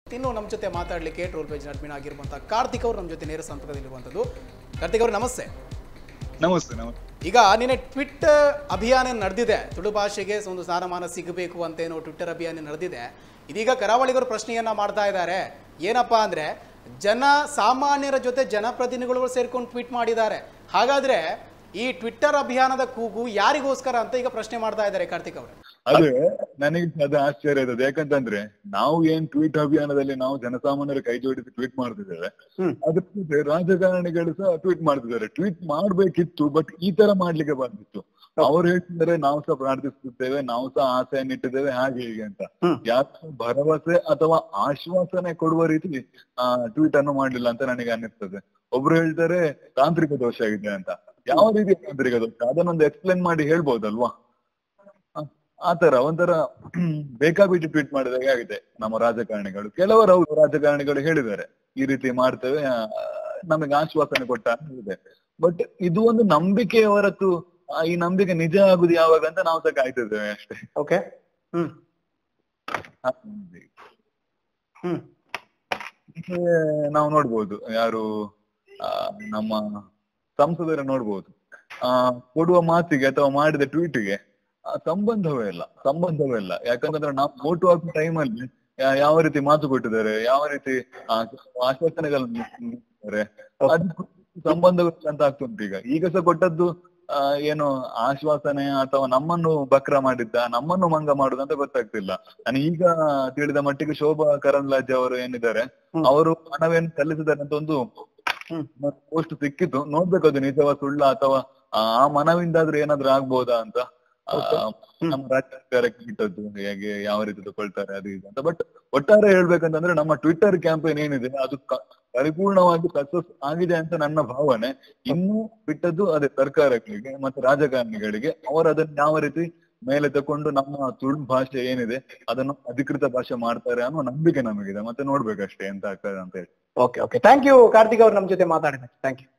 ಇನ್ನು ನಮ್ಮ ಜೊತೆ ಮಾತಾಡಲಿಕ್ಕೆ ಟ್ರೋಲ್ ಪೇಜ್ ಅಡ್ಮಿನ್ ಆಗಿರುವಂಥ ಕಾರ್ತಿಕ್ ಅವರು ನಮ್ಮ ಜೊತೆ ನೇರ ಸಂಪರ್ಕದಲ್ಲಿರುವಂಥದ್ದು ಕಾರ್ತಿಕ್ ಅವರು ನಮಸ್ತೆ ನಮಸ್ತೆ ನಮಸ್ತೆ ಈಗ ನಿನ್ನೆ ಟ್ವಿಟ್ ಅಭಿಯಾನ ನಡೆದಿದೆ ತುಳು ಭಾಷೆಗೆ ಒಂದು ಸ್ಥಾನಮಾನ ಸಿಗಬೇಕು ಅಂತೇನೋ ಟ್ವಿಟ್ಟರ್ ಅಭಿಯಾನ ನಡೆದಿದೆ ಇದೀಗ ಕರಾವಳಿಗರು ಪ್ರಶ್ನೆಯನ್ನ ಮಾಡ್ತಾ ಇದ್ದಾರೆ ಏನಪ್ಪಾ ಅಂದ್ರೆ ಜನ ಸಾಮಾನ್ಯರ ಜೊತೆ ಜನಪ್ರತಿನಿಧಿಗಳು ಸೇರ್ಕೊಂಡು ಟ್ವೀಟ್ ಮಾಡಿದ್ದಾರೆ ಹಾಗಾದ್ರೆ ಈ ಟ್ವಿಟ್ಟರ್ ಅಭಿಯಾನದ ಕೂಗು ಯಾರಿಗೋಸ್ಕರ ಅಂತ ಈಗ ಪ್ರಶ್ನೆ ಮಾಡ್ತಾ ಇದ್ದಾರೆ ಕಾರ್ತಿಕ್ ಅವರು ಅದೇ ನನಗೆ ಅದು ಆಶ್ಚರ್ಯ ಇರೋದು ಯಾಕಂತಂದ್ರೆ ನಾವು ಏನ್ ಟ್ವೀಟ್ ಅಭಿಯಾನದಲ್ಲಿ ನಾವು ಜನಸಾಮಾನ್ಯರ ಕೈ ಜೋಡಿಸಿ ಟ್ವೀಟ್ ಮಾಡ್ತಿದ್ದೇವೆ ಅದ್ರ ಜೊತೆ ರಾಜಕಾರಣಿಗಳು ಸಹ ಟ್ವೀಟ್ ಮಾಡ್ತಿದ್ದಾರೆ ಟ್ವೀಟ್ ಮಾಡ್ಬೇಕಿತ್ತು ಬಟ್ ಈ ತರ ಮಾಡ್ಲಿಕ್ಕೆ ಬಂದಿತ್ತು ಅವ್ರು ಹೇಳ್ತಿದ್ದಾರೆ ನಾವು ಸಹ ಪ್ರಾರ್ಥಿಸುತ್ತೇವೆ ನಾವು ಸಹ ಆಸೆಯನ್ನು ಇಟ್ಟಿದ್ದೇವೆ ಹಾಗೆ ಹೀಗೆ ಅಂತ ಯಾಕೆ ಭರವಸೆ ಅಥವಾ ಆಶ್ವಾಸನೆ ಕೊಡುವ ರೀತಿ ಆ ಟ್ವೀಟ್ ಅನ್ನು ಮಾಡ್ಲಿಲ್ಲ ಅಂತ ನನಗೆ ಅನ್ನಿಸ್ತದೆ ಒಬ್ರು ಹೇಳ್ತಾರೆ ತಾಂತ್ರಿಕ ದೋಷ ಆಗಿದೆ ಅಂತ ಯಾವ ರೀತಿ ತಾಂತ್ರಿಕ ದೋಷ ಅದನ್ನೊಂದು ಎಕ್ಸ್ಪ್ಲೇನ್ ಮಾಡಿ ಹೇಳ್ಬೋದಲ್ವಾ ಆ- ಆತರ ಒಂಥರ ಬೇಕಾಬಿಟ್ಟು ಟ್ವೀಟ್ ಮಾಡಿದಾಗೆ ಆಗಿದೆ ನಮ್ಮ ರಾಜಕಾರಣಿಗಳು ಕೆಲವರು ಹೌದು ರಾಜಕಾರಣಿಗಳು ಹೇಳಿದ್ದಾರೆ ಈ ರೀತಿ ಮಾಡ್ತೇವೆ ಆ, ನಮಗೆ ಆಶ್ವಾಸನೆ ಕೊಟ್ಟ ಅಂತ ಇದೆ ಬಟ್ ಇದು ಒಂದು ನಂಬಿಕೆ ಹೊರತು ಆ, ಈ ನಂಬಿಕೆ ನಿಜ ಆಗುದು ಯಾವಾಗ ಅಂತ ನಾವು ಸಹ ಕಾಯ್ತಿದ್ದೇವೆ ಅಷ್ಟೇ ಓಕೆ ಹ್ಮ್ ಹಾಗೆ. ಹ್ಮ್ ಮತ್ತೆ ನಾವು ನೋಡ್ಬೋದು ಯಾರು ಆ, ನಮ್ಮ ಸಂಸದರು ನೋಡ್ಬೋದು ಆ ಕೊಡುವ ಮಾತಿಗೆ ಅಥವಾ ಮಾಡಿದ ಟ್ವೀಟ್ಗೆ ಸಂಬಂಧವೇ ಇಲ್ಲ ಸಂಬಂಧವೇ ಇಲ್ಲ ಯಾಕಂತಂದ್ರೆ ನಾವು ವೋಟ್ ಹಾಕುವ ಟೈಮಲ್ಲಿ ಯಾವ ರೀತಿ ಮಾತು ಕೊಟ್ಟಿದ್ದಾರೆ ಯಾವ ರೀತಿ ಆ, ಆಶ್ವಾಸನೆಗಳನ್ನು ನೀಡಿದ್ದಾರೆ ಅದಕ್ಕೂ ಸಂಬಂಧವಿಲ್ಲ ಅಂತ ಆಗ್ತುಂಟು ಈಗ ಈಗ ಸಹ ಕೊಟ್ಟದ್ದು ಆ, ಏನು ಆಶ್ವಾಸನೆ ಅಥವಾ ನಮ್ಮನ್ನು ಬಕ್ರ ಮಾಡಿದ್ದ ನಮ್ಮನ್ನು ಮಂಗ ಮಾಡುದು ಅಂತ ಗೊತ್ತಾಗ್ತಿಲ್ಲ ನಾನು ಈಗ ತಿಳಿದ ಮಟ್ಟಿಗೆ ಶೋಭಾ ಕರಂದ್ಲಾಜೆ ಅವರು ಏನಿದ್ದಾರೆ ಅವರು ಹಣವೇನು ಸಲ್ಲಿಸಿದ್ದಾರೆ ಅಂತ ಒಂದು ಪೋಸ್ಟ್ ಸಿಕ್ಕಿತ್ತು ನೋಡ್ಬೇಕು ಅದು ನಿಜವ ಸುಳ್ಳ ಅಥವಾ ಆ ಮನವಿಂದಾದ್ರೂ ಏನಾದ್ರೂ ಆಗ್ಬೋದಾ ಅಂತ ಆ, ನಮ್ಮ ರಾಜ್ಯ ಸರ್ಕಾರಕ್ಕೆ ಬಿಟ್ಟದ್ದು ಹೇಗೆ ಯಾವ ರೀತಿ ತಗೊಳ್ತಾರೆ ಅದು ಇದು ಅಂತ ಬಟ್ ಒಟ್ಟಾರೆ ಹೇಳ್ಬೇಕಂತಂದ್ರೆ ನಮ್ಮ ಟ್ವಿಟ್ಟರ್ ಕ್ಯಾಂಪೇನ್ ಏನಿದೆ ಅದು ಕ- ಪರಿಪೂರ್ಣವಾಗಿ ಸಕ್ಸಸ್ ಆಗಿದೆ ಅಂತ ನನ್ನ ಭಾವನೆ ಇನ್ನೂ ಬಿಟ್ಟದ್ದು ಅದೇ ಸರ್ಕಾರಗಳಿಗೆ ಮತ್ತೆ ರಾಜಕಾರಣಿಗಳಿಗೆ ಅವರು ಅದನ್ನ ಯಾವ ರೀತಿ ಮೇಲೆ ತಕೊಂಡು ನಮ್ಮ ತುಳು ಭಾಷೆ ಏನಿದೆ ಅದನ್ನು ಅಧಿಕೃತ ಭಾಷೆ ಮಾಡ್ತಾರೆ ಅನ್ನೋ ನಂಬಿಕೆ ನಮಗಿದೆ ಮತ್ತೆ ನೋಡ್ಬೇಕಷ್ಟೇ ಎಂತ ಆಗ್ತದೆ ಅಂತ ಹೇಳಿ okay okay thank you Karthik ಅವರು ನಮ್ಮ ಜೊತೆ ಮಾತಾಡಿದ ಥ್ಯಾಂಕ್ ಯು